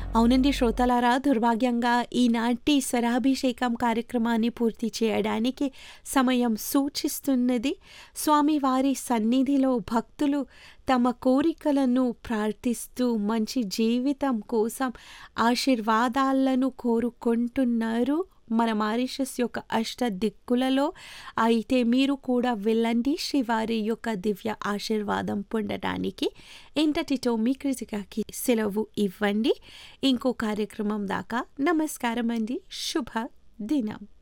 అవునండి శ్రోతలారా దుర్భాగ్యంగా ఈనాటి స్వరాభిషేకం కార్యక్రమాన్ని పూర్తి చేయడానికి సమయం సూచిస్తున్నది స్వామివారి సన్నిధిలో భక్తులు తమ కోరికలను ప్రార్థిస్తూ మంచి జీవితం కోసం ఆశీర్వాదాలను కోరుకుంటున్నారు మన మారిషస్ యొక్క అష్ట దిక్కులలో అయితే మీరు కూడా వెళ్ళండి శ్రీవారి యొక్క దివ్య ఆశీర్వాదం పొందడానికి ఇంతటితో మీ కృతికకి సెలవు ఇవ్వండి ఇంకో కార్యక్రమం దాకా నమస్కారం అండి శుభ దినం